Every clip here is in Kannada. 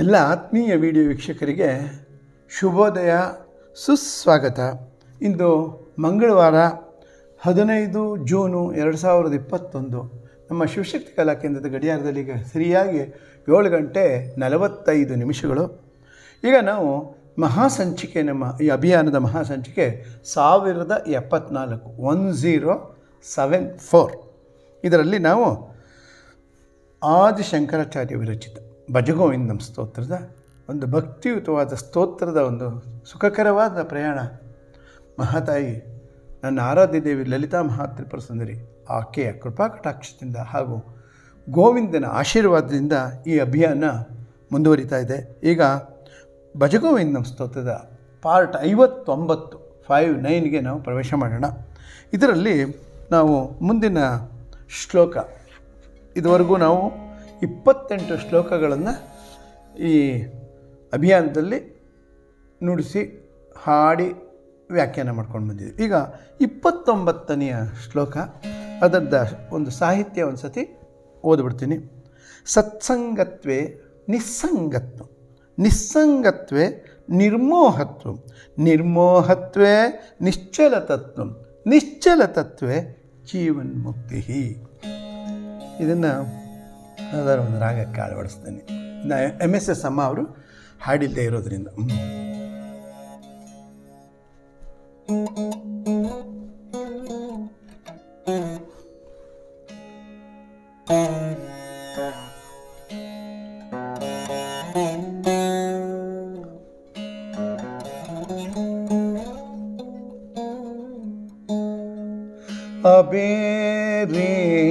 ಎಲ್ಲ ಆತ್ಮೀಯ ವಿಡಿಯೋ ವೀಕ್ಷಕರಿಗೆ ಶುಭೋದಯ ಸುಸ್ವಾಗತ ಇಂದು ಮಂಗಳವಾರ ಹದಿನೈದು ಜೂನು ಎರಡು ಸಾವಿರದ ಇಪ್ಪತ್ತೊಂದು ನಮ್ಮ ಶಿವಶಕ್ತಿ ಕಲಾ ಕೇಂದ್ರದ ಗಡಿಯಾರದಲ್ಲಿ ಈಗ ಸರಿಯಾಗಿ ಏಳು ಗಂಟೆ ನಲವತ್ತೈದು ನಿಮಿಷಗಳು ಈಗ ನಾವು ಮಹಾಸಂಚಿಕೆ ನಮ್ಮ ಈ ಅಭಿಯಾನದ ಮಹಾಸಂಚಿಕೆ ಸಾವಿರದ ಎಪ್ಪತ್ನಾಲ್ಕು ಒನ್ ಝೀರೋ ಸೆವೆನ್ ಫೋರ್ ಇದರಲ್ಲಿ ನಾವು ಆದಿಶಂಕರಾಚಾರ್ಯ ವಿರಚಿತ ಭಜಗೋವಿಂದಂ ಸ್ತೋತ್ರದ ಒಂದು ಭಕ್ತಿಯುತವಾದ ಸ್ತೋತ್ರದ ಒಂದು ಸುಖಕರವಾದ ಪ್ರಯಾಣ ಮಹಾತಾಯಿ ನನ್ನ ಆರಾಧ್ಯ ದೇವಿ ಲಲಿತಾ ಮಹಾತ್ರಿಪುರ ಸುಂದರಿ ಆಕೆಯ ಕೃಪಾ ಕಟಾಕ್ಷದಿಂದ ಹಾಗೂ ಗೋವಿಂದನ ಆಶೀರ್ವಾದದಿಂದ ಈ ಅಭಿಯಾನ ಮುಂದುವರಿತಾ ಇದೆ ಈಗ ಭಜಗೋವಿಂದಂ ಸ್ತೋತ್ರದ ಪಾರ್ಟ್ ಐವತ್ತೊಂಬತ್ತು ಫೈವ್ ನೈನ್ಗೆ ನಾವು ಪ್ರವೇಶ ಮಾಡೋಣ ಇದರಲ್ಲಿ ನಾವು ಮುಂದಿನ ಶ್ಲೋಕ ಇದುವರೆಗೂ ನಾವು ಇಪ್ಪತ್ತೆಂಟು ಶ್ಲೋಕಗಳನ್ನು ಈ ಅಭಿಯಾನದಲ್ಲಿ ನುಡಿಸಿ ಹಾಡಿ ವ್ಯಾಖ್ಯಾನ ಮಾಡ್ಕೊಂಡು ಬಂದಿದ್ದೀವಿ ಈಗ ಇಪ್ಪತ್ತೊಂಬತ್ತನೆಯ ಶ್ಲೋಕ ಅದರದ ಒಂದು ಸಾಹಿತ್ಯ ಒಂದು ಸತಿ ಓದ್ಬಿಡ್ತೀನಿ ಸತ್ಸಂಗತ್ವೇ ನಿಸ್ಸಂಗತ್ವ ನಿಸ್ಸಂಗತ್ವೇ ನಿರ್ಮೋಹತ್ವ ನಿರ್ಮೋಹತ್ವೇ ನಿಶ್ಚಲತತ್ವ ನಿಶ್ಚಲತತ್ವೇ ಜೀವನ್ಮುಕ್ತಿ ಇದನ್ನು ಯಾವ್ದಾದ್ರು ಒಂದು ರಾಗಕ್ಕೆ ಅಳವಡಿಸ್ತೇನೆ ನಾ ಎಮ್ ಎಸ್ ಎಸ್ ಅಮ್ಮ ಅವರು ಹಾಡಿಲ್ಲದೆ ಇರೋದ್ರಿಂದ ಹ್ಮ್. ಅಬೇರೆ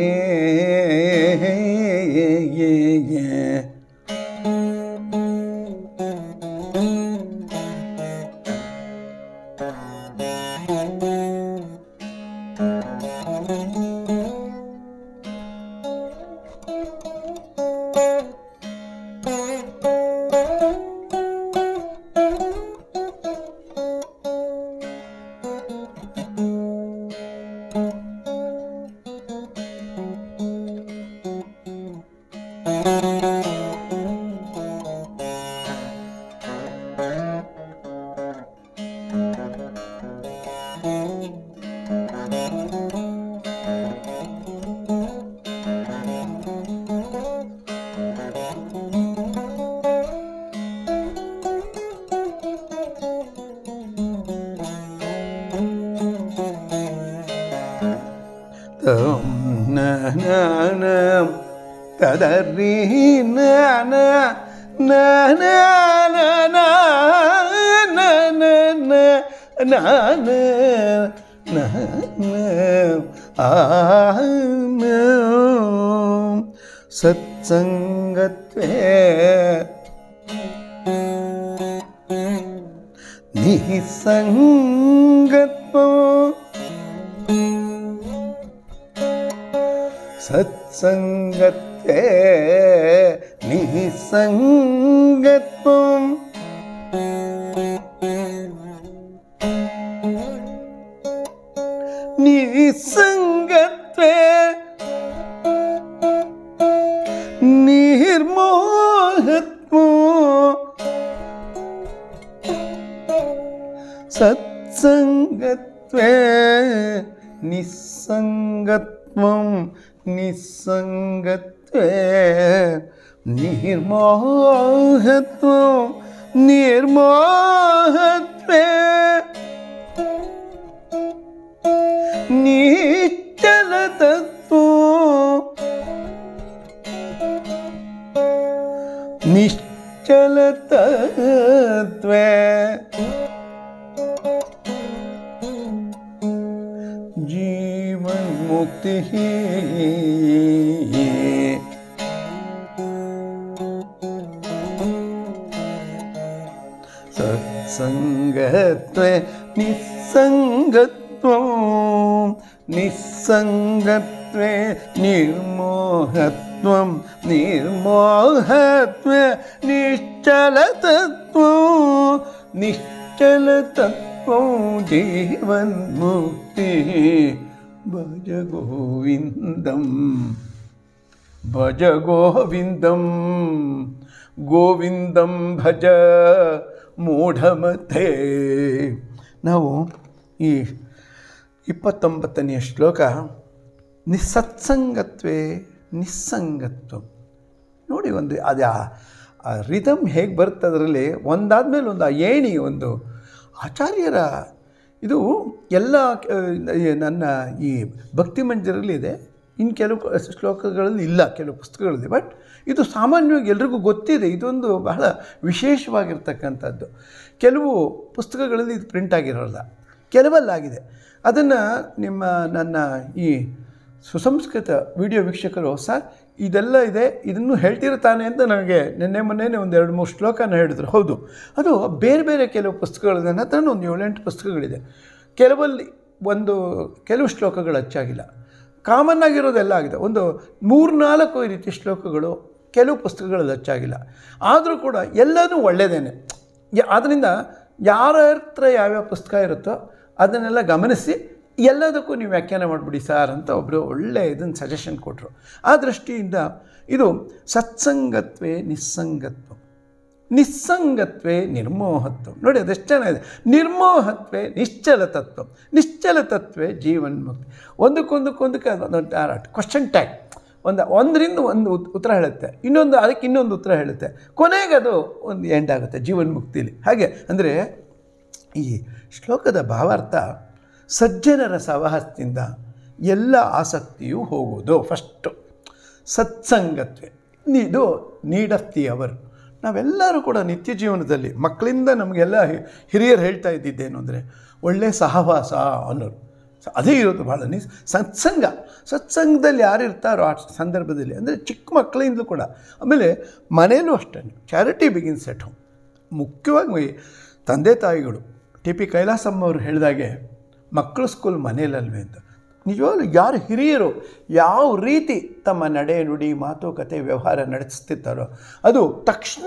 ತಂ ನ ನ ನ ತದರಿ ನ ನ ನ ನ ನ ನ ನ ನ ನ ನ ನ ನ ನ ಆ ನ ಸತ್ಸಂಗತ್ವೇ ನಿಸಂಗತ್ವ ಸತ್ಸಂಗತ್ವೇ ನಿಸಂಗತ್ವಂ ನಿಸಂಗತ್ವೇ ನಿರ್ಮೋಹತ್ವ ಸತ್ಸಂಗತ್ವೇ ನಿಸ್ಸಂಗತ್ವಂ ನಿಸ್ಸಂಗತ್ವೇ ನಿರ್ಮೋಹತ್ವಂ ನಿರ್ಮೋಹತ್ವೇ ನಿಶ್ಚಲತತ್ವ ನಿಶ್ಚಲತತ್ವೇ जीवन्मुक्ति सत्सङ्गत्वे निस्सङ्गत्वं निस्सङ्गत्वे निर्मोहत्वं निर्मोहत्वे निश्चलतत्वं निश्चलतत्वं जीवन्मुक्तिः ಭಜ ಗೋವಿಂದಂ ಭಜ ಗೋವಿಂದಂ ಗೋವಿಂದಂ ಭಜ ಮೂಢಮತೆ ನಾವು ಈ ಇಪ್ಪತ್ತೊಂಬತ್ತನೆಯ ಶ್ಲೋಕ ನಿಸ್ಸತ್ಸಂಗತ್ವೇ ನಿಸ್ಸಂಗತ್ವ ನೋಡಿ ಒಂದು ಅದು ಆ ರಿದಮ್ ಹೇಗೆ ಬರುತ್ತೆ ಅದರಲ್ಲಿ ಒಂದಾದ್ಮೇಲೆ ಒಂದು ಆ ಏಣಿ ಒಂದು ಆಚಾರ್ಯರ ಇದು ಎಲ್ಲ ಆ, ಈ ನನ್ನ ಈ ಭಕ್ತಿ ಮಂದಿರಲ್ಲಿ ಇದೆ ಇನ್ನು ಕೆಲವು ಶ್ಲೋಕಗಳಲ್ಲಿ ಇಲ್ಲ ಕೆಲವು ಪುಸ್ತಕಗಳಲ್ಲಿ ಬಟ್ ಇದು ಸಾಮಾನ್ಯವಾಗಿ ಎಲ್ರಿಗೂ ಗೊತ್ತಿದೆ ಇದೊಂದು ಬಹಳ ವಿಶೇಷವಾಗಿರ್ತಕ್ಕಂಥದ್ದು ಕೆಲವು ಪುಸ್ತಕಗಳಲ್ಲಿ ಇದು ಪ್ರಿಂಟ್ ಆಗಿರೋಲ್ಲ ಕೆಲವಲ್ಲಾಗಿದೆ ಅದನ್ನು ನಿಮ್ಮ ನನ್ನ ಈ ಸುಸಂಸ್ಕೃತ ವಿಡಿಯೋ ವೀಕ್ಷಕರು ಸರ್ ಇದೆಲ್ಲ ಇದೆ ಇದನ್ನು ಹೇಳ್ತಿರ್ತಾನೆ ಅಂತ ನನಗೆ ನಿನ್ನೆ ಮೊನ್ನೆನೇ ಒಂದು ಎರಡು ಮೂರು ಶ್ಲೋಕನ ಹೇಳಿದ್ರು ಹೌದು ಅದು ಬೇರೆ ಬೇರೆ ಕೆಲವು ಪುಸ್ತಕಗಳು ನನ್ನ ಹತ್ರ ಒಂದು ಏಳೆಂಟು ಪುಸ್ತಕಗಳಿದೆ ಕೆಲವಲ್ಲಿ ಒಂದು ಕೆಲವು ಶ್ಲೋಕಗಳು ಅಚ್ಚಾಗಿಲ್ಲ ಕಾಮನ್ ಆಗಿರೋದೆಲ್ಲ ಆಗಿದೆ ಒಂದು ಮೂರ್ನಾಲ್ಕು ಈ ರೀತಿ ಶ್ಲೋಕಗಳು ಕೆಲವು ಪುಸ್ತಕಗಳಲ್ಲಿ ಅಚ್ಚಾಗಿಲ್ಲ ಆದರೂ ಕೂಡ ಎಲ್ಲನೂ ಒಳ್ಳೆಯದೇನೆ ಆದ್ದರಿಂದ ಯಾರ ಹತ್ರ ಯಾವ್ಯಾವ ಪುಸ್ತಕ ಇರುತ್ತೋ ಅದನ್ನೆಲ್ಲ ಗಮನಿಸಿ ಎಲ್ಲದಕ್ಕೂ ನೀವು ವ್ಯಾಖ್ಯಾನ ಮಾಡಿಬಿಡಿ ಸರ್ ಅಂತ ಒಬ್ಬರು ಒಳ್ಳೆ ಇದನ್ನು ಸಜೆಷನ್ ಕೊಟ್ಟರು ಆ ದೃಷ್ಟಿಯಿಂದ ಇದು ಸತ್ಸಂಗತ್ವೇ ನಿಸ್ಸಂಗತ್ವ ನಿಸ್ಸಂಗತ್ವೇ ನಿರ್ಮೋಹತ್ವ ನೋಡಿ ಅದೆಷ್ಟು ಚೆನ್ನಾಗಿದೆ ನಿರ್ಮೋಹತ್ವೇ ನಿಶ್ಚಲ ತತ್ವ ನಿಶ್ಚಲ ತತ್ವೇ ಜೀವನ್ಮುಕ್ತಿ ಒಂದಕ್ಕೊಂದಕ್ಕೊಂದಕ್ಕೆ ಅದೊಂದು ಹಾರಾಟ ಕ್ವಶನ್ ಟ್ಯಾಗ್ ಒಂದು ಒಂದರಿಂದ ಒಂದು ಉತ್- ಉತ್ತರ ಹೇಳುತ್ತೆ ಇನ್ನೊಂದು ಅದಕ್ಕೆ ಇನ್ನೊಂದು ಉತ್ತರ ಹೇಳುತ್ತೆ ಕೊನೆಗೆ ಅದು ಒಂದು ಎಂಡ್ ಆಗುತ್ತೆ ಜೀವನ್ಮುಕ್ತಿಲಿ ಹಾಗೆ ಅಂದರೆ ಈ ಶ್ಲೋಕದ ಭಾವಾರ್ಥ ಸಜ್ಜನರ ಸಹವಾಸದಿಂದ ಎಲ್ಲ ಆಸಕ್ತಿಯೂ ಹೋಗುವುದು ಫಸ್ಟು ಸತ್ಸಂಗತ್ವೆ ಇದು ನೀಡ್ ಆಫ್ ದಿ ಅವರ್ ನಾವೆಲ್ಲರೂ ಕೂಡ ನಿತ್ಯ ಜೀವನದಲ್ಲಿ ಮಕ್ಕಳಿಂದ ನಮಗೆಲ್ಲ ಹಿ- ಹಿರಿಯರು ಹೇಳ್ತಾ ಇದ್ದಿದ್ದೇನು ಅಂದರೆ ಒಳ್ಳೆ ಸಹವಾಸ ಅನ್ನೋರು ಸ- ಅದೇ ಇರೋದು ಭಾಳ ನಿ ಸತ್ಸಂಗ ಸತ್ಸಂಗದಲ್ಲಿ ಯಾರು ಇರ್ತಾರೋ ಆ ಸಂದರ್ಭದಲ್ಲಿ ಅಂದರೆ ಚಿಕ್ಕ ಮಕ್ಕಳಿಂದಲೂ ಕೂಡ ಆಮೇಲೆ ಮನೇಲೂ ಅಷ್ಟೇ ಚಾರಿಟಿ ಬಿಗಿನ್ಸ್ ಎಟ್ ಹೋಮ್ ಮುಖ್ಯವಾಗಿ ತಂದೆ ತಾಯಿಗಳು ಟಿ ಪಿ ಕೈಲಾಸಮ್ಮ ಅವರು ಹೇಳಿದಾಗೆ ಮಕ್ಕಳು ಸ್ಕೂಲ್ ಮನೇಲಲ್ವೇ ಅಂತ ನಿಜವಾಗ್ಲೂ ಯಾರು ಹಿರಿಯರು ಯಾವ ರೀತಿ ತಮ್ಮ ನಡೆ ನುಡಿ ಮಾತುಕತೆ ವ್ಯವಹಾರ ನಡೆಸ್ತಿರ್ತಾರೋ ಅದು ತಕ್ಷಣ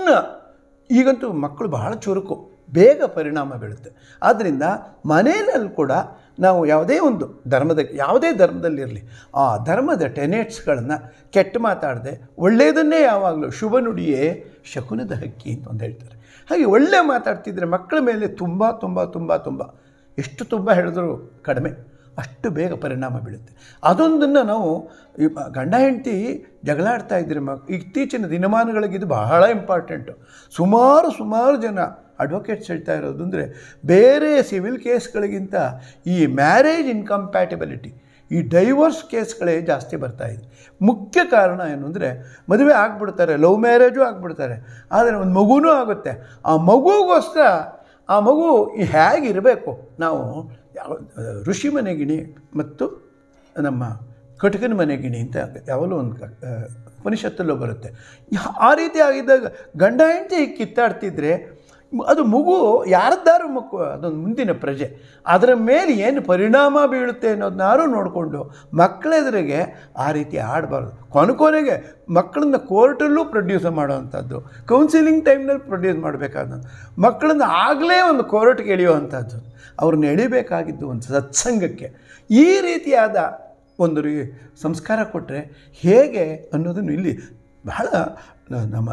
ಈಗಂತೂ ಮಕ್ಕಳು ಬಹಳ ಚುರುಕು ಬೇಗ ಪರಿಣಾಮ ಬೀಳುತ್ತೆ ಆದ್ದರಿಂದ ಮನೆಯಲ್ಲಿ ಕೂಡ ನಾವು ಯಾವುದೇ ಒಂದು ಧರ್ಮದ ಯಾವುದೇ ಧರ್ಮದಲ್ಲಿರಲಿ ಆ ಧರ್ಮದ ಟೆನೆಟ್ಸ್ಗಳನ್ನು ಕೆಟ್ಟ ಮಾತಾಡದೆ ಒಳ್ಳೆಯದನ್ನೇ ಯಾವಾಗಲೂ ಶುಭ ನುಡಿಯೇ ಶಕುನದ ಹಕ್ಕಿ ಅಂತ ಒಂದು ಹೇಳ್ತಾರೆ ಹಾಗೆ ಒಳ್ಳೆ ಮಾತಾಡ್ತಿದ್ರೆ ಮಕ್ಕಳ ಮೇಲೆ ತುಂಬ ತುಂಬ ತುಂಬ ತುಂಬ ಎಷ್ಟು ತುಂಬ ಹೇಳಿದ್ರು ಕಡಿಮೆ ಅಷ್ಟು ಬೇಗ ಪರಿಣಾಮ ಬೀಳುತ್ತೆ ಅದೊಂದನ್ನು ನಾವು ಈ ಮ- ಗಂಡ ಹೆಂಡತಿ ಜಗಳಾಡ್ತಾ ಇದ್ರೆ ಮ ಇತ್ತೀಚಿನ ದಿನಮಾನಗಳಿಗೆ ಇದು ಬಹಳ ಇಂಪಾರ್ಟೆಂಟು ಸುಮಾರು ಸುಮಾರು ಜನ ಅಡ್ವೊಕೇಟ್ಸ್ ಹೇಳ್ತಾ ಇರೋದು ಅಂದರೆ ಬೇರೆ ಸಿವಿಲ್ ಕೇಸ್ಗಳಿಗಿಂತ ಈ ಮ್ಯಾರೇಜ್ ಇನ್ಕಂಪ್ಯಾಟಿಬಿಲಿಟಿ ಈ ಡೈವರ್ಸ್ ಕೇಸ್ಗಳೇ ಜಾಸ್ತಿ ಬರ್ತಾ ಇದೆ ಮುಖ್ಯ ಕಾರಣ ಏನು ಅಂದರೆ ಮದುವೆ ಆಗಿಬಿಡ್ತಾರೆ ಲವ್ ಮ್ಯಾರೇಜು ಆಗಿಬಿಡ್ತಾರೆ ಆದರೆ ಒಂದು ಮಗುನೂ ಆಗುತ್ತೆ ಆ ಮಗುಗೋಸ್ಕರ ಆ ಮಗು ಹೇಗಿರಬೇಕು ನಾವು ಯಾವ ಋಷಿ ಮನೆಗಿಣಿ ಮತ್ತು ನಮ್ಮ ಕಟಕನ ಮನೆಗಿಣಿ ಅಂತ ಯಾವಾಗಲೂ ಒಂದು ಕ- ಆ, ಉಪನಿಷತ್ತಲ್ಲೂ ಬರುತ್ತೆ ಯಾ- ಆ ರೀತಿ ಆಗಿದ್ದಾಗ ಗಂಡ ಹೆಂಡತಿ ಕಿತ್ತಾಡ್ತಿದ್ರೆ ಮ್- ಅದು ಮಗು ಯಾರದ್ದಾರು ಮಕ್ಕಳು ಅದೊಂದು ಮುಂದಿನ ಪ್ರಜೆ ಅದರ ಮೇಲೆ ಏನು ಪರಿಣಾಮ ಬೀಳುತ್ತೆ ಅನ್ನೋದನ್ನಾರು ನೋಡಿಕೊಂಡು ಮಕ್ಕಳೆದುರಿಗೆ ಆ ರೀತಿ ಆಡಬಾರ್ದು ಕೊನೆ ಕೊನೆಗೆ ಮಕ್ಕಳನ್ನ ಕೋರ್ಟಲ್ಲೂ ಪ್ರೊಡ್ಯೂಸ್ ಮಾಡೋವಂಥದ್ದು ಕೌನ್ಸಿಲಿಂಗ್ ಟೈಮ್ನಲ್ಲಿ ಪ್ರೊಡ್ಯೂಸ್ ಮಾಡಬೇಕಾದ ಮಕ್ಕಳನ್ನ ಆಗಲೇ ಒಂದು ಕೋರ್ಟ್ಗೆ ಎಳೆಯುವಂಥದ್ದು ಅವ್ರನ್ನ ಎಳಿಬೇಕಾಗಿದ್ದು ಒಂದು ಸತ್ಸಂಗಕ್ಕೆ ಈ ರೀತಿಯಾದ ಒಂದು ರೀ ಸಂಸ್ಕಾರ ಕೊಟ್ಟರೆ ಹೇಗೆ ಅನ್ನೋದನ್ನು ಇಲ್ಲಿ ಬಹಳ ನ- ನಮ್ಮ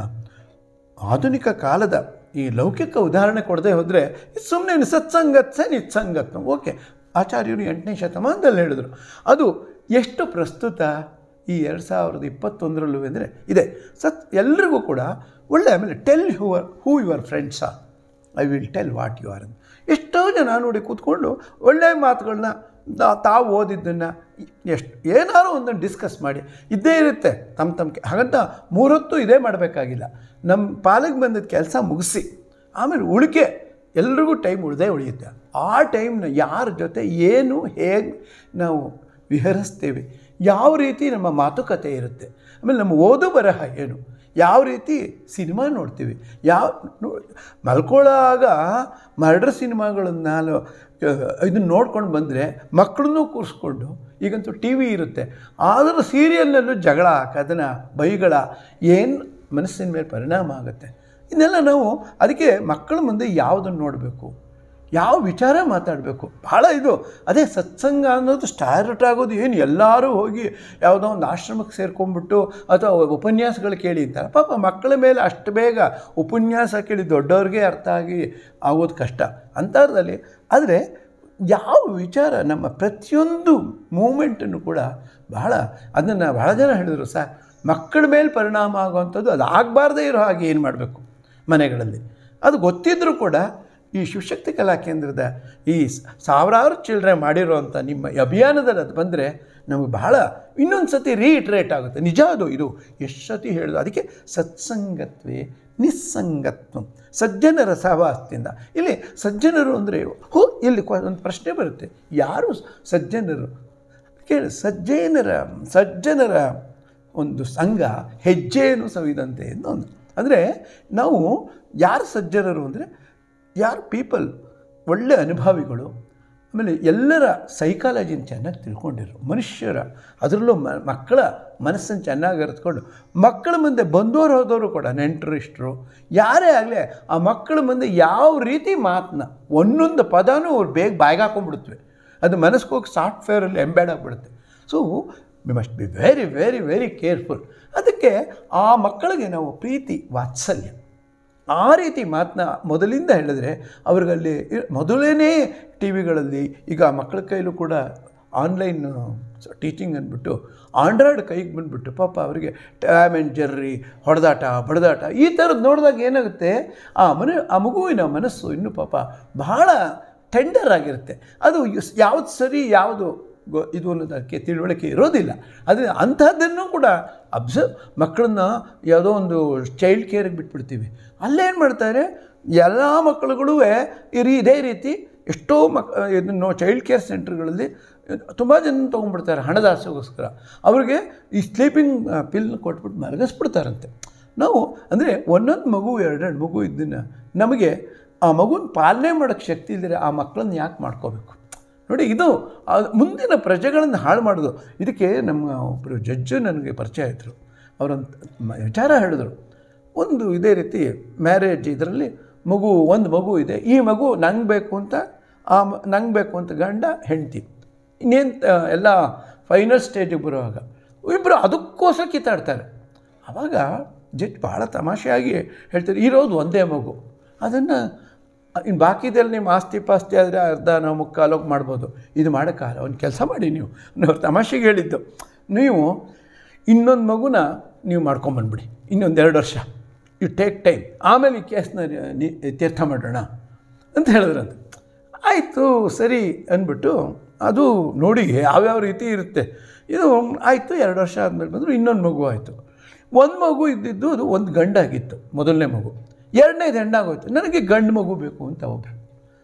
ಆಧುನಿಕ ಕಾಲದ ಈ ಲೌಕಿಕ ಉದಾಹರಣೆ ಕೊಡದೆ ಹೋದರೆ ಸುಮ್ಮನೆ ಸತ್ಸಂಗತ್ಸ ನಿತ್ಸಂಗತ್ವ ಓಕೆ ಆಚಾರ್ಯರು ಎಂಟನೇ ಶತಮಾನದಲ್ಲಿ ಹೇಳಿದರು ಅದು ಎಷ್ಟು ಪ್ರಸ್ತುತ ಈ ಎರಡು ಸಾವಿರದ ಇಪ್ಪತ್ತೊಂದರಲ್ಲೂ ಅಂದರೆ ಇದೆ ಸತ್ ಎಲ್ರಿಗೂ ಕೂಡ ಒಳ್ಳೆ ಆಮೇಲೆ tell your who your friends are I will tell what you are ಅಂತ ಎಷ್ಟೋ ಜನ ನೋಡಿ ಕೂತ್ಕೊಂಡು ಒಳ್ಳೆಯ ಮಾತುಗಳನ್ನ ನಾ- ತಾವು ಓದಿದ್ದನ್ನು ಎಷ್ಟು ಏನಾದ್ರು ಒಂದನ್ನು ಡಿಸ್ಕಸ್ ಮಾಡಿ ಇದ್ದೇ ಇರುತ್ತೆ ತಮ್ಮ ತಮ್ಮ ಹಾಗಂತ ಮೂರೊತ್ತು ಇದೇ ಮಾಡಬೇಕಾಗಿಲ್ಲ ನಮ್ಮ ಪಾಲಿಗೆ ಬಂದಿದ್ದ ಕೆಲಸ ಮುಗಿಸಿ ಆಮೇಲೆ ಉಳಿಕೆ ಎಲ್ರಿಗೂ ಟೈಮ್ ಉಳಿದೇ ಉಳಿಯುತ್ತೆ ಆ ಟೈಮ್ನ ಯಾರ ಜೊತೆ ಏನು ಹೇಗೆ ನಾವು ವಿಹರಿಸ್ತೇವೆ ಯಾವ ರೀತಿ ನಮ್ಮ ಮಾತುಕತೆ ಇರುತ್ತೆ ಆಮೇಲೆ ನಮ್ಮ ಓದು ಬರಹ ಏನು ಯಾವ ರೀತಿ ಸಿನಿಮಾ ನೋಡ್ತೀವಿ ಯಾವ ನೋ- ಮಲ್ಕೊಳ್ಳೋವಾಗ ಮರ್ಡರ್ ಸಿನಿಮಾಗಳನ್ನ ನಾನು ಇದನ್ನು ನೋಡ್ಕೊಂಡು ಬಂದರೆ ಮಕ್ಕಳನ್ನೂ ಕೂರಿಸ್ಕೊಂಡು ಈಗಂತೂ ಟಿ ವಿ ಇರುತ್ತೆ ಆದರೂ ಸೀರಿಯಲ್ನಲ್ಲೂ ಜಗಳ ಕದನ ಬೈಗಳ ಏನು ಮನಸ್ಸಿನ ಮೇಲೆ ಪರಿಣಾಮ ಆಗುತ್ತೆ ಇದನ್ನೆಲ್ಲ ನಾವು ಅದಕ್ಕೆ ಮಕ್ಕಳ ಮುಂದೆ ಯಾವುದನ್ನು ನೋಡಬೇಕು ಯಾವ ವಿಚಾರ ಮಾತಾಡಬೇಕು ಭಾಳ ಇದು ಅದೇ ಸತ್ಸಂಗ ಅನ್ನೋದು ಸ್ಟಾರ್ಟ್ ಆಗೋದು ಏನು ಎಲ್ಲರೂ ಹೋಗಿ ಯಾವುದೋ ಒಂದು ಆಶ್ರಮಕ್ಕೆ ಸೇರ್ಕೊಂಡ್ಬಿಟ್ಟು ಅಥವಾ ಉಪನ್ಯಾಸಗಳು ಕೇಳಿ ಅಂತಾರೆ ಪಾಪ ಮಕ್ಕಳ ಮೇಲೆ ಅಷ್ಟು ಬೇಗ ಉಪನ್ಯಾಸ ಕೇಳಿ ದೊಡ್ಡವ್ರಿಗೆ ಅರ್ಥ ಆಗಿ ಆಗೋದು ಕಷ್ಟ ಅಂಥದ್ರಲ್ಲಿ ಆದರೆ ಯಾವ ವಿಚಾರ ನಮ್ಮ ಪ್ರತಿಯೊಂದು ಮೂಮೆಂಟನ್ನು ಕೂಡ ಬಹಳ ಅದನ್ನು ಬಹಳ ಜನ ಹೇಳಿದರು ಸರ್ ಮಕ್ಕಳ ಮೇಲೆ ಪರಿಣಾಮ ಆಗುವಂಥದ್ದು ಅದು ಆಗಬಾರ್ದೇ ಇರೋ ಹಾಗೆ ಏನು ಮಾಡಬೇಕು ಮನೆಗಳಲ್ಲಿ ಅದು ಗೊತ್ತಿದ್ದರೂ ಕೂಡ ಈ ಶಿವಶಕ್ತಿ ಕಲಾ ಕೇಂದ್ರದ ಈ ಸಾವಿರಾರು ಚಿಲ್ಡ್ರೆ ಮಾಡಿರೋವಂಥ ನಿಮ್ಮ ಈ ಅಭಿಯಾನದಲ್ಲಿ ಅದು ಬಂದರೆ ನಮಗೆ ಬಹಳ ಇನ್ನೊಂದು ಸತಿ ರೀಇಟ್ರೇಟ್ ಆಗುತ್ತೆ ನಿಜ ಅದು ಇದು ಎಷ್ಟು ಸತಿ ಹೇಳೋದು ಅದಕ್ಕೆ ಸತ್ಸಂಗತ್ವೇ ನಿಸ್ಸಂಗತ್ವ ಸಜ್ಜನರ ಸಹವಾಸದಿಂದ ಇಲ್ಲಿ ಸಜ್ಜನರು ಅಂದರೆ ಹೋ ಇಲ್ಲಿ ಕ್ವ- ಒಂದು ಪ್ರಶ್ನೆ ಬರುತ್ತೆ ಯಾರು ಸಜ್ಜನರು ಕೇಳಿ ಸಜ್ಜನರ ಸಜ್ಜನರ ಒಂದು ಸಂಘ ಹೆಜ್ಜೆಯನ್ನು ಸವಿದಂತೆ ಎಂದು ಒಂದು ಅಂದರೆ ನಾವು ಯಾರು ಸಜ್ಜನರು ಅಂದರೆ ಯಾರು ಪೀಪಲ್ ಒಳ್ಳೆ ಅನುಭವಿಗಳು ಆಮೇಲೆ ಎಲ್ಲರ ಸೈಕಾಲಜಿನ ಚೆನ್ನಾಗಿ ತಿಳ್ಕೊಂಡಿರು ಮನುಷ್ಯರ ಅದರಲ್ಲೂ ಮ ಮಕ್ಕಳ ಮನಸ್ಸನ್ನು ಚೆನ್ನಾಗಿ ಅರಿತ್ಕೊಂಡು ಮಕ್ಕಳ ಮುಂದೆ ಬಂದವರು ಹೋದವರು ಕೂಡ ನೆಂಟರು ಇಷ್ಟರು ಯಾರೇ ಆಗಲಿ ಆ ಮಕ್ಕಳ ಮುಂದೆ ಯಾವ ರೀತಿ ಮಾತನ್ನ ಒಂದೊಂದು ಪದನೂ ಅವ್ರು ಬೇಗ ಬಾಯಿಗೆ ಹಾಕೊಂಡ್ಬಿಡುತ್ತವೆ ಅದು ಮನಸ್ಸಿಗೆ ಹೋಗಿ ಸಾಫ್ಟ್ವೇರಲ್ಲಿ ಎಂಬೇಡ್ ಆಗಿಬಿಡುತ್ತೆ so we must be very very very careful ಅದಕ್ಕೆ ಆ ಮಕ್ಕಳಿಗೆ ನಾವು ಪ್ರೀತಿ ವಾತ್ಸಲ್ಯ ಆ ರೀತಿ ಮಾತನ್ನ ಮೊದಲಿಂದ ಹೇಳಿದ್ರೆ ಅವ್ರಿಗಲ್ಲಿ ಇ- ಮೊದಲನೇ ಟಿ ವಿಗಳಲ್ಲಿ ಈಗ ಮಕ್ಕಳ ಕೈಲೂ ಕೂಡ ಆನ್ಲೈನ್ ಟೀಚಿಂಗ್ ಅಂದ್ಬಿಟ್ಟು ಆಂಡ್ರಾಯ್ಡ್ ಕೈಗೆ ಬಂದುಬಿಟ್ಟು ಪಾಪ ಅವರಿಗೆ ಟ್ಯಾಮ್ ಆ್ಯಂಡ್ ಜರ್ರಿ ಹೊಡೆದಾಟ ಬಡದಾಟ ಈ ಥರದ್ದು ನೋಡಿದಾಗ ಏನಾಗುತ್ತೆ ಆ ಮನೆ ಆ ಮಗುವಿನ ಮನಸ್ಸು ಇನ್ನೂ ಪಾಪ ಬಹಳ ಟೆಂಡರ್ ಆಗಿರುತ್ತೆ ಅದು ಯಸ್- ಯಾವ್ದು ಸರಿ ಯಾವುದು ಗೊ ಇದು ಅನ್ನೋದಕ್ಕೆ ತಿಳುವಳಿಕೆ ಇರೋದಿಲ್ಲ ಆದರೆ ಅಂಥದ್ದನ್ನು ಕೂಡ ಅಬ್ಸರ್ವ್ ಮಕ್ಕಳನ್ನ ಯಾವುದೋ ಒಂದು ಚೈಲ್ಡ್ ಕೇರಿಗೆ ಬಿಟ್ಬಿಡ್ತೀವಿ ಅಲ್ಲೇನು ಮಾಡ್ತಾರೆ ಎಲ್ಲ ಮಕ್ಕಳುಗಳೂ ಇರಿ ಇದೇ ರೀತಿ ಎಷ್ಟೋ ಮಕ್ ಇದನ್ನು ಚೈಲ್ಡ್ ಕೇರ್ ಸೆಂಟರ್ಗಳಲ್ಲಿ ತುಂಬ ಜನ ತೊಗೊಂಡ್ಬಿಡ್ತಾರೆ ಹಣದ ಆಸೆಗೋಸ್ಕರ ಅವ್ರಿಗೆ ಈ ಸ್ಲೀಪಿಂಗ್ ಪಿಲ್ ಕೊಟ್ಬಿಟ್ಟು ಮಲಗಿಸ್ಬಿಡ್ತಾರಂತೆ ನಾವು ಅಂದರೆ ಒಂದೊಂದು ಮಗು ಎರಡೆರಡು ಮಗು ಇದ್ದನ್ನು ನಮಗೆ ಆ ಮಗುನ ಪಾಲನೆ ಮಾಡೋಕ್ಕೆ ಶಕ್ತಿ ಇಲ್ಲದ್ರೆ ಆ ಮಕ್ಕಳನ್ನ ಯಾಕೆ ಮಾಡ್ಕೋಬೇಕು ನೋಡಿ ಇದು ಆ ಮುಂದಿನ ಪ್ರಜೆಗಳನ್ನು ಹಾಳು ಮಾಡೋದು ಇದಕ್ಕೆ ನಮ್ಮ ಒಬ್ಬರು ಜಡ್ಜು ನನಗೆ ಪರಿಚಯ ಆಯಿತು ಅವರೊಂದು ಮ- ವಿಚಾರ ಹೇಳಿದ್ರು ಒಂದು ಇದೇ ರೀತಿ ಮ್ಯಾರೇಜ್ ಇದರಲ್ಲಿ ಮಗು ಒಂದು ಮಗು ಇದೆ ಈ ಮಗು ನಂಗೆ ಬೇಕು ಅಂತ ಆ ಮ- ನಂಗೆ ಬೇಕು ಅಂತ ಗಂಡ ಹೆಂಡ್ತಿ ಇನ್ನೇನು ಎಲ್ಲ ಫೈನಲ್ ಸ್ಟೇಜಿಗೆ ಬರುವಾಗ ಇಬ್ಬರು ಅದಕ್ಕೋಸ್ಕರ ಕಿತ್ತಾಡ್ತಾರೆ ಆವಾಗ ಜಡ್ಜ್ ಭಾಳ ತಮಾಷೆಯಾಗಿ ಹೇಳ್ತಾರೆ ಇರೋದು ಒಂದೇ ಮಗು ಅದನ್ನು ಇನ್ನು ಬಾಕಿದಲ್ಲಿ ನಿಮ್ಮ ಆಸ್ತಿ ಪಾಸ್ತಿ ಆದರೆ ಅರ್ಧ ನಾವು ಮುಕ್ಕಾಲೋಗಿ ಮಾಡ್ಬೋದು ಇದು ಮಾಡೋಕ್ಕಾಗಲ್ಲ ಒಂದು ಕೆಲಸ ಮಾಡಿ ನೀವು ನಾವು ತಮಾಷೆಗೆ ಹೇಳಿದ್ದು ನೀವು ಇನ್ನೊಂದು ಮಗುನ ನೀವು ಮಾಡ್ಕೊಂಬಂದ್ಬಿಡಿ ಇನ್ನೊಂದು ಎರಡು ವರ್ಷ ಯು ಟೇಕ್ ಟೈಮ್ ಆಮೇಲೆ ಈ ಕೇಸ್ನ ನಿ ತೀರ್ಥ ಮಾಡೋಣ ಅಂತ ಹೇಳಿದ್ರಂತೆ ಆಯಿತು ಸರಿ ಅಂದ್ಬಿಟ್ಟು ಅದು ನೋಡಿ ಯಾವ್ಯಾವ ರೀತಿ ಇರುತ್ತೆ ಇದು ಆಯಿತು ಎರಡು ವರ್ಷ ಆದಮೇಲೆ ಬಂದರು ಇನ್ನೊಂದು ಮಗು ಆಯಿತು ಒಂದು ಮಗು ಇದ್ದಿದ್ದು ಅದು ಒಂದು ಗಂಡಾಗಿತ್ತು ಮೊದಲನೇ ಮಗು ಎರಡನೇದು ಹೆಣ್ಣಾಗೋಯ್ತು ನನಗೆ ಗಂಡು ಮಗು ಬೇಕು ಅಂತ ಒಬ್ಬರು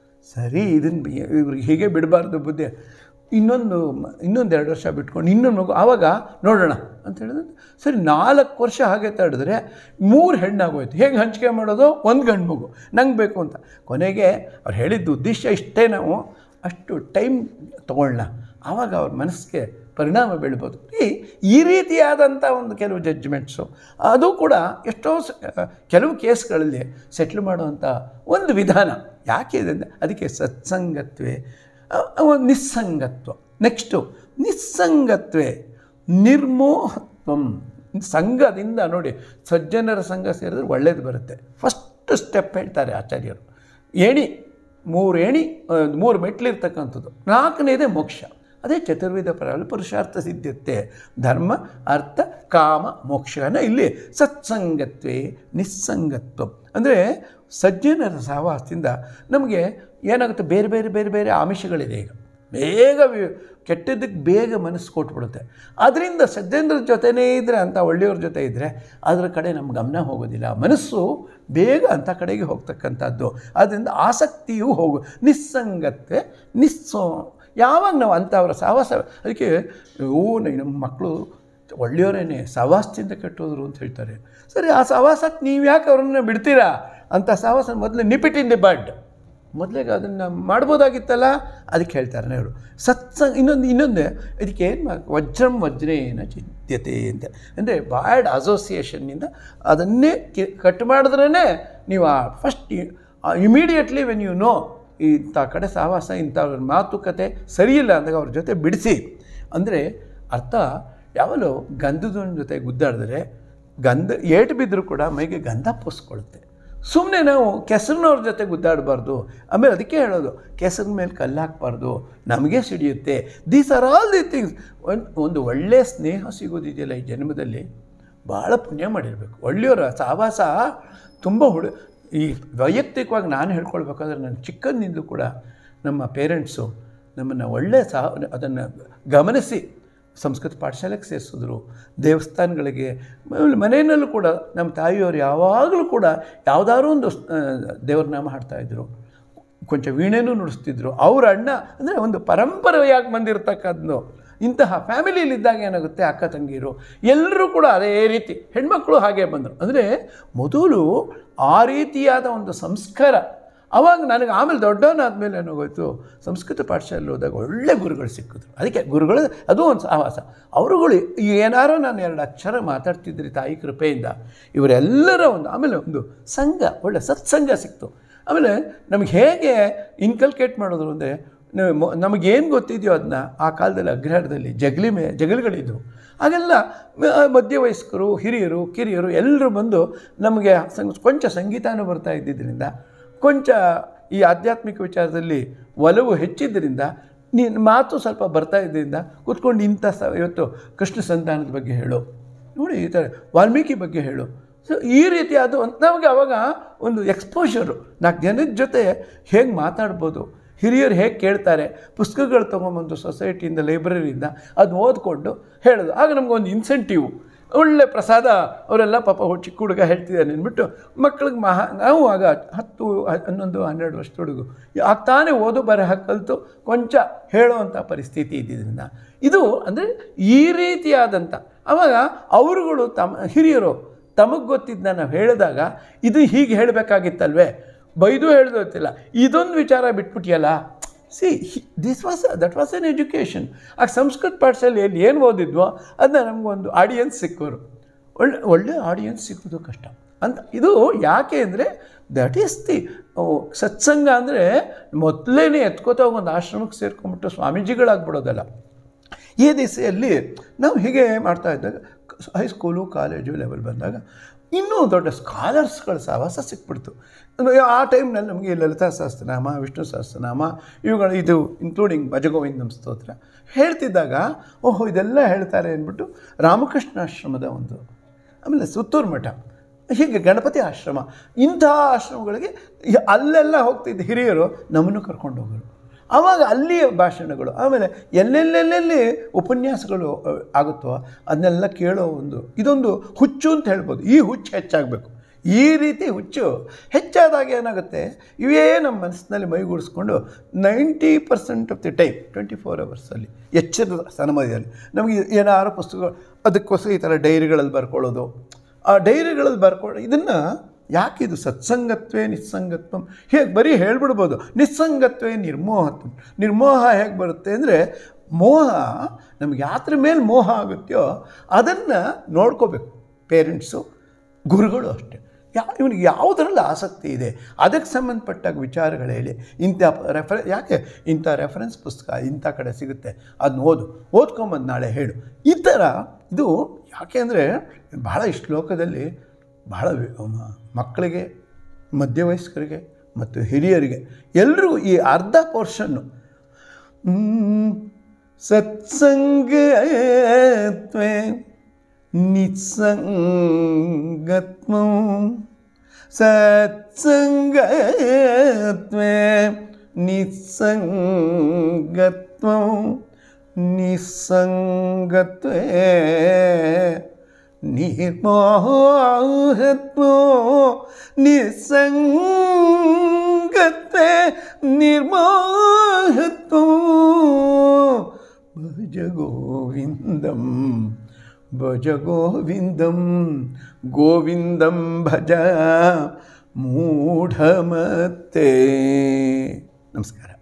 ಸರಿ ಇದನ್ನು ಇವ್ರಿಗೆ ಹೀಗೆ ಬಿಡಬಾರ್ದು ಬುದ್ಧಿ ಇನ್ನೊಂದು ಮ- ಇನ್ನೊಂದು ಎರಡು ವರ್ಷ ಬಿಟ್ಕೊಂಡು ಇನ್ನೊಂದು ಮಗು ಆವಾಗ ನೋಡೋಣ ಅಂತ ಹೇಳಿದ್ರೆ ಸರಿ ನಾಲ್ಕು ವರ್ಷ ಹಾಗೆ ತಡೆದ್ರೆ ಮೂರು ಹೆಣ್ಣಾಗೋಯ್ತು ಹೇಗೆ ಹಂಚಿಕೆ ಮಾಡೋದು ಒಂದು ಗಂಡು ಮಗು ನಂಗೆ ಬೇಕು ಅಂತ ಕೊನೆಗೆ ಅವ್ರು ಹೇಳಿದ್ದು ಉದ್ದೇಶ ಇಷ್ಟೇ ನಾವು ಅಷ್ಟು ಟೈಮ್ ತೊಗೊಳ್ಳೋಣ ಆವಾಗ ಅವ್ರ ಮನಸ್ಸಿಗೆ ಪರಿಣಾಮ ಬೀಳ್ಬೋದು ಈ ಈ ರೀತಿಯಾದಂಥ ಒಂದು ಕೆಲವು ಜಡ್ಜ್ಮೆಂಟ್ಸು ಅದು ಕೂಡ ಎಷ್ಟೋ ಸ ಕೆಲವು ಕೇಸ್ಗಳಲ್ಲಿ ಸೆಟ್ಲ್ ಮಾಡುವಂಥ ಒಂದು ವಿಧಾನ ಯಾಕೆ ಇದೆ ಅಂದರೆ ಅದಕ್ಕೆ ಸತ್ಸಂಗತ್ವೇ ಅ- ಒಂದು ನಿಸ್ಸಂಗತ್ವ ನೆಕ್ಸ್ಟು ನಿಸ್ಸಂಗತ್ವೇ ನಿರ್ಮೋಹತ್ವಂ ಸಂಘದಿಂದ ನೋಡಿ ಸಜ್ಜನರ ಸಂಘ ಸೇರಿದ್ರೆ ಒಳ್ಳೇದು ಬರುತ್ತೆ ಫಸ್ಟ್ ಸ್ಟೆಪ್ ಹೇಳ್ತಾರೆ ಆಚಾರ್ಯರು ಏಣಿ ಮೂರು ಏಣಿ ಆ, ಮೂರು ಮೆಟ್ಲಿರ್ತಕ್ಕಂಥದ್ದು ನಾಲ್ಕನೇದೇ ಮೋಕ್ಷ ಅದೇ ಚತುರ್ವಿಧ ಪರಗಳು ಪುರುಷಾರ್ಥ ಸಿದ್ಧತೆ ಧರ್ಮ ಅರ್ಥ ಕಾಮ ಮೋಕ್ಷನ ಇಲ್ಲಿ ಸತ್ಸಂಗತ್ವೇ ನಿಸ್ಸಂಗತ್ವ ಅಂದರೆ ಸಜ್ಜನರ ಸಹವಾಸದಿಂದ ನಮಗೆ ಏನಾಗುತ್ತೆ ಬೇರೆ ಬೇರೆ ಬೇರೆ ಬೇರೆ ಆಮಿಷಗಳಿದೆ ಈಗ ಬೇಗ ವಿ- ಕೆಟ್ಟದ್ದಕ್ಕೆ ಬೇಗ ಮನಸ್ಸು ಕೊಟ್ಬಿಡುತ್ತೆ ಅದರಿಂದ ಸಜ್ಜನರ ಜೊತೆನೇ ಇದ್ದರೆ ಅಂಥ ಒಳ್ಳೆಯವ್ರ ಜೊತೆ ಇದ್ದರೆ ಅದರ ಕಡೆ ನಮ್ಮ ಗಮನ ಹೋಗೋದಿಲ್ಲ ಮನಸ್ಸು ಬೇಗ ಅಂಥ ಕಡೆಗೆ ಹೋಗ್ತಕ್ಕಂಥದ್ದು ಅದರಿಂದ ಆಸಕ್ತಿಯೂ ಹೋಗು ನಿಸ್ಸಂಗತ್ವೆ ನಿಸ್ಸೋ ಯಾವಾಗ ನಾವು ಅಂಥವ್ರ ಸಹವಾಸ ಅದಕ್ಕೆ ಓ ನಮ್ಮ ಮಕ್ಕಳು ಒಳ್ಳೆಯವರೇನೆ ಸಹವಾಸದಿಂದ ಕೆಟ್ಟೋದ್ರು ಅಂತ ಹೇಳ್ತಾರೆ ಸರಿ ಆ ಸಹವಾಸಕ್ಕೆ ನೀವು ಯಾಕೆ ಅವ್ರನ್ನ ಬಿಡ್ತೀರಾ ಅಂತ ಸಹವಾಸ ಮೊದಲು ನಿಪಿಟಿನ್ ದಿ ಬಡ್ ಮೊದಲಿಗೆ ಅದನ್ನು ಮಾಡ್ಬೋದಾಗಿತ್ತಲ್ಲ ಅದಕ್ಕೆ ಹೇಳ್ತಾರೆ ಅವರು ಸತ್ಸಂಗ ಇನ್ನೊಂದು ಇನ್ನೊಂದು ಇದಕ್ಕೆ ಏನು ಮಾ- ವಜ್ರಂ ವಜ್ರೇನ ಚಿದ್ಯತೆ ಅಂತ ಅಂದರೆ ಬ್ಯಾಡ್ ಅಸೋಸಿಯೇಷನ್ನಿಂದ ಅದನ್ನೇ ಕಿ ಕಟ್ ಮಾಡಿದ್ರೇ ನೀವು ಆ first immediately when you know ಇಂಥ ಕಡೆ ಸಹವಾಸ ಇಂಥ ಮಾತುಕತೆ ಸರಿಯಿಲ್ಲ ಅಂದಾಗ ಅವ್ರ ಜೊತೆ ಬಿಡಿಸಿ ಅಂದರೆ ಅರ್ಥ ಯಾವಲೋ ಗಂಧದ ಜೊತೆ ಗುದ್ದಾಡಿದ್ರೆ ಗಂಧ ಏಟು ಬಿದ್ದರೂ ಕೂಡ ಮೈಗೆ ಗಂಧ ಪೋಸ್ಕೊಳ್ಳುತ್ತೆ ಸುಮ್ಮನೆ ನಾವು ಕೆಸರಿನವ್ರ ಜೊತೆ ಗುದ್ದಾಡಬಾರ್ದು ಆಮೇಲೆ ಅದಕ್ಕೆ ಹೇಳೋದು ಕೆಸರಿನ ಮೇಲೆ ಕಲ್ಲು ಹಾಕಬಾರ್ದು ನಮಗೆ ಸಿಡಿಯುತ್ತೆ these are all the things ಒಂದು ಒಂದು ಒಳ್ಳೆಯ ಸ್ನೇಹ ಸಿಗೋದಿದೆಯಲ್ಲ ಈ ಜನ್ಮದಲ್ಲಿ ಭಾಳ ಪುಣ್ಯ ಮಾಡಿರಬೇಕು ಒಳ್ಳೆಯವರ ಸಹವಾಸ ತುಂಬ ಹುಡು ಈ ವೈಯಕ್ತಿಕವಾಗಿ ನಾನು ಹೇಳ್ಕೊಳ್ಬೇಕಾದ್ರೆ ನಾನು ಚಿಕ್ಕಂದಿನಿಂದ ಕೂಡ ನಮ್ಮ ಪೇರೆಂಟ್ಸು ನಮ್ಮನ್ನು ಒಳ್ಳೆಯ ಸಹ ಅದನ್ನು ಗಮನಿಸಿ ಸಂಸ್ಕೃತ ಪಾಠಶಾಲೆಗೆ ಸೇರಿಸಿದ್ರು ದೇವಸ್ಥಾನಗಳಿಗೆ ಆಮೇಲೆ ಮನೆಯಲ್ಲೂ ಕೂಡ ನಮ್ಮ ತಾಯಿಯವರು ಯಾವಾಗಲೂ ಕೂಡ ಯಾವುದಾದ್ರೂ ಒಂದು ಆ, ದೇವ್ರ ನಾಮ ಹಾಡ್ತಾಯಿದ್ರು ಕೊಂಚ ವೀಣೆನೂ ನುಡಿಸ್ತಿದ್ರು ಅವ್ರ ಅಣ್ಣ ಅಂದರೆ ಒಂದು ಪರಂಪರೆಯಾಗಿ ಬಂದಿರತಕ್ಕದ್ದು ಇಂತಹ ಫ್ಯಾಮಿಲಿಯಲ್ಲಿದ್ದಾಗ ಏನಾಗುತ್ತೆ ಅಕ್ಕ ತಂಗಿರು ಎಲ್ಲರೂ ಕೂಡ ಅದೇ ರೀತಿ ಹೆಣ್ಮಕ್ಳು ಹಾಗೆ ಬಂದರು ಅಂದರೆ ಮೊದಲು ಆ ರೀತಿಯಾದ ಒಂದು ಸಂಸ್ಕಾರ ಅವಾಗ ನನಗೆ ಆಮೇಲೆ ದೊಡ್ಡವನಾದ್ಮೇಲೆ ಏನಾಗೋಯ್ತು ಸಂಸ್ಕೃತ ಪಾಠಶಾಲೆ ಹೋದಾಗ ಒಳ್ಳೆ ಗುರುಗಳು ಸಿಕ್ಕಿದ್ರು ಅದಕ್ಕೆ ಗುರುಗಳು ಅದು ಒಂದು ಸಹವಾಸ ಅವರುಗಳು ಏನಾರೋ ನಾನು ಎರಡು ಅಕ್ಷರ ಮಾತಾಡ್ತಿದ್ರಿ ತಾಯಿ ಕೃಪೆಯಿಂದ ಇವರೆಲ್ಲರ ಒಂದು ಆಮೇಲೆ ಒಂದು ಸಂಘ ಒಳ್ಳೆ ಸತ್ಸಂಗ ಸಿಕ್ತು ಆಮೇಲೆ ನಮಗೆ ಹೇಗೆ ಇನ್ಕಲ್ಕೇಟ್ ಮಾಡೋದು ಅಂದರೆ ನಮಗೇನು ಗೊತ್ತಿದೆಯೋ ಅದನ್ನ ಆ ಕಾಲದಲ್ಲಿ ಅಗ್ರಹಾರದಲ್ಲಿ ಜಗಲಿ ಮೇ ಜಗಲಿಗಳಿದ್ವು ಹಾಗೆಲ್ಲ ಮ- ಮಧ್ಯವಯಸ್ಕರು ಹಿರಿಯರು ಕಿರಿಯರು ಎಲ್ಲರೂ ಬಂದು ನಮಗೆ ಸಂಗ್ ಕೊಂಚ ಸಂಗೀತನೂ ಬರ್ತಾ ಇದ್ದಿದ್ದರಿಂದ ಕೊಂಚ ಈ ಆಧ್ಯಾತ್ಮಿಕ ವಿಚಾರದಲ್ಲಿ ಒಲವು ಹೆಚ್ಚಿದ್ದರಿಂದ ನೀನು ಮಾತು ಸ್ವಲ್ಪ ಬರ್ತಾ ಇದ್ದರಿಂದ ಕೂತ್ಕೊಂಡು ಇಂಥ ಸ ಇವತ್ತು ಕೃಷ್ಣ ಸಂತಾನದ ಬಗ್ಗೆ ಹೇಳು ನೋಡಿ ಈ ಥರ ವಾಲ್ಮೀಕಿ ಬಗ್ಗೆ ಹೇಳು ಸೊ ಈ ರೀತಿ ಅದು ನಮಗೆ ಅವಾಗ ಒಂದು ಎಕ್ಸ್ಪೋಷರು ನಾಲ್ಕು ಜನದ ಜೊತೆ ಹೇಗೆ ಮಾತಾಡ್ಬೋದು ಹಿರಿಯರು ಹೇಗೆ ಕೇಳ್ತಾರೆ ಪುಸ್ತಕಗಳು ತೊಗೊಂಬಂದು ಸೊಸೈಟಿಯಿಂದ ಲೈಬ್ರರಿಯಿಂದ ಅದು ಓದ್ಕೊಂಡು ಹೇಳೋದು ಆಗ ನಮಗೊಂದು ಇನ್ಸೆಂಟಿವ್ ಒಳ್ಳೆ ಪ್ರಸಾದ ಅವರೆಲ್ಲ ಪಾಪ ಹೊ- ಚಿಕ್ಕ ಹುಡುಗ ಹೇಳ್ತಿದ್ದಾನೆ ಅಂದ್ಬಿಟ್ಟು ಮಕ್ಳಿಗೆ ಮಹಾ ನಾವು ಆಗ ಹತ್ತು ಹ- ಹನ್ನೊಂದು ಹನ್ನೆರಡು ವರ್ಷದ ಹುಡುಗ ಆಗ್ತಾನೆ ಓದು ಬರಹ ಕಲಿತು ಕೊಂಚ ಹೇಳೋವಂಥ ಪರಿಸ್ಥಿತಿ ಇದ್ದಿದ್ದರಿಂದ ಇದು ಅಂದರೆ ಈ ರೀತಿಯಾದಂಥ ಆವಾಗ ಅವರುಗಳು ತಮ್ಮ ಹಿರಿಯರು ತಮಗೆ ಗೊತ್ತಿದ್ದನ್ನ ನಾವು ಹೇಳಿದಾಗ ಇದು ಹೀಗೆ ಹೇಳಬೇಕಾಗಿತ್ತಲ್ವೇ ಬೈದು ಹೇಳ್ದೋತಿಲ್ಲ ಇದೊಂದು ವಿಚಾರ ಬಿಟ್ಬಿಟ್ಟಿಯಲ್ಲ see this was that was an education ಆ ಸಂಸ್ಕೃತ ಪಾಠಶಾಲೆಯಲ್ಲಿ ಏನು ಓದಿದ್ವೋ ಅದನ್ನ ನಮಗೊಂದು ಆಡಿಯನ್ಸ್ ಸಿಕ್ಕೋರು ಒಳ್ಳೆ ಒಳ್ಳೆ ಆಡಿಯನ್ಸ್ ಸಿಕ್ಕೋದು ಕಷ್ಟ ಅಂತ ಇದು ಯಾಕೆ ಅಂದರೆ ದಟ್ ಈಸ್ ದಿ ಸತ್ಸಂಗ ಅಂದರೆ ಮೊದಲೇ ಎತ್ಕೋತಾ ಒಂದು ಆಶ್ರಮಕ್ಕೆ ಸೇರ್ಕೊಂಡ್ಬಿಟ್ಟು ಸ್ವಾಮೀಜಿಗಳಾಗ್ಬಿಡೋದಲ್ಲ ಈ ದಿಸೆಯಲ್ಲಿ ನಾವು ಹೀಗೆ ಮಾಡ್ತಾ ಇದ್ದಾಗ ಹೈಸ್ಕೂಲು ಕಾಲೇಜು ಲೆವೆಲ್ ಬಂದಾಗ ಇನ್ನೂ ದೊಡ್ಡ ಸ್ಕಾಲರ್ಸ್ಗಳ ಸಹವಾಸ ಸಿಕ್ಬಿಡ್ತು ಅಂದ್ರೆ ಆ ಟೈಮ್ನಲ್ಲಿ ನಮಗೆ ಲಲಿತಾ ಸಹಸ್ರನಾಮ ವಿಷ್ಣು ಸಹಸ್ರನಾಮ ಇವುಗಳು ಇದು ಇನ್ಕ್ಲೂಡಿಂಗ್ ಭಜಗೋವಿಂದಂ ಸ್ತೋತ್ರ ಹೇಳ್ತಿದ್ದಾಗ ಓಹೋ ಇದೆಲ್ಲ ಹೇಳ್ತಾರೆ ಅಂದ್ಬಿಟ್ಟು ರಾಮಕೃಷ್ಣಾಶ್ರಮದ ಒಂದು ಆಮೇಲೆ ಸುತ್ತೂರು ಮಠ ಹೀಗೆ ಗಣಪತಿ ಆಶ್ರಮ ಇಂತಹ ಆಶ್ರಮಗಳಿಗೆ ಈ- ಅಲ್ಲೆಲ್ಲ ಹೋಗ್ತಿದ್ದ ಹಿರಿಯರು ನಮ್ಮನ್ನು ಕರ್ಕೊಂಡು ಹೋಗೋರು ಆವಾಗ ಅಲ್ಲಿಯ ಭಾಷಣಗಳು ಆಮೇಲೆ ಎಲ್ಲೆಲ್ಲೆಲ್ಲೆಲ್ಲಿ ಉಪನ್ಯಾಸಗಳು ಅ, ಆಗುತ್ತೋ ಅದನ್ನೆಲ್ಲ ಕೇಳೋ ಒಂದು ಇದೊಂದು ಹುಚ್ಚು ಅಂತ ಹೇಳ್ಬೋದು ಈ ಹುಚ್ಚು ಹೆಚ್ಚಾಗಬೇಕು ಈ ರೀತಿ ಹುಚ್ಚು ಹೆಚ್ಚಾದಾಗ ಏನಾಗುತ್ತೆ ಇವೇ ನಮ್ಮ ಮನಸ್ಸಿನಲ್ಲಿ ಮೈಗೂಡಿಸ್ಕೊಂಡು ninety percent of the time twenty four ಅವರ್ಸಲ್ಲಿ ಎಚ್ಚರದ ಸಮಯದಲ್ಲಿ ನಮಗೆ ಏನಾರು ಪುಸ್ತಕಗಳು ಅದಕ್ಕೋಸ್ಕರ ಈ ಥರ ಡೈರಿಗಳಲ್ಲಿ ಬರ್ಕೊಳ್ಳೋದು ಆ ಡೈರಿಗಳಲ್ಲಿ ಬರ್ಕೊಳ್ಳೋ ಇದನ್ನು ಯಾಕೆ ಇದು ಸತ್ಸಂಗತ್ವೇ ನಿಸ್ಸಂಗತ್ವಂ ಹೇಗೆ ಬರೀ ಹೇಳ್ಬಿಡ್ಬೋದು ನಿಸ್ಸಂಗತ್ವೇ ನಿರ್ಮೋಹತ್ವಂ ನಿರ್ಮೋಹ ಹೇಗೆ ಬರುತ್ತೆ ಅಂದರೆ ಮೋಹ ನಮ್ಗೆ ಯಾತ್ರ ಮೇಲೆ ಮೋಹ ಆಗುತ್ತೆಯೋ ಅದನ್ನು ನೋಡ್ಕೋಬೇಕು ಪೇರೆಂಟ್ಸು ಗುರುಗಳು ಅಷ್ಟೇ ಯಾ ಇವನಿಗೆ ಯಾವುದರಲ್ಲಿ ಆಸಕ್ತಿ ಇದೆ ಅದಕ್ಕೆ ಸಂಬಂಧಪಟ್ಟಾಗ ವಿಚಾರಗಳು ಹೇಳಿ ಇಂಥ ರೆಫರೆ ಯಾಕೆ ಇಂಥ ರೆಫರೆನ್ಸ್ ಪುಸ್ತಕ ಇಂಥ ಕಡೆ ಸಿಗುತ್ತೆ ಅದನ್ನ ಓದು ಓದ್ಕೊಂಬಂದು ನಾಳೆ ಹೇಳು ಈ ಥರ ಇದು ಯಾಕೆ ಅಂದರೆ ಬಹಳ ಈ ಶ್ಲೋಕದಲ್ಲಿ ಬಹಳ ವಿ- ಮ- ಮಕ್ಕಳಿಗೆ ಮಧ್ಯವಯಸ್ಕರಿಗೆ ಮತ್ತು ಹಿರಿಯರಿಗೆ ಎಲ್ಲರಿಗೂ ಈ ಅರ್ಧ ಪೋರ್ಷನ್ನು ಸತ್ಸಂಗತ್ವೇ ನಿಸ್ಸಂಗತ್ವಂ ಸತ್ಸಂಗತ್ವೇ ನಿಸ್ಸಂಗತ್ವಂ ನಿಸ್ಸಂಗತ್ವೇ ನಿರ್ಮೋಹತ್ವೋ ನಿಸ್ಸಂಗತ್ವೇ ನಿರ್ಮೋಹತ್ವೋ ಭಜ ಗೋವಿಂದಂ ಭಜ ಗೋವಿಂದಂ ಗೋವಿಂದಂ ಭಜ ಮೂಢಮತೆ ನಮಸ್ಕಾರ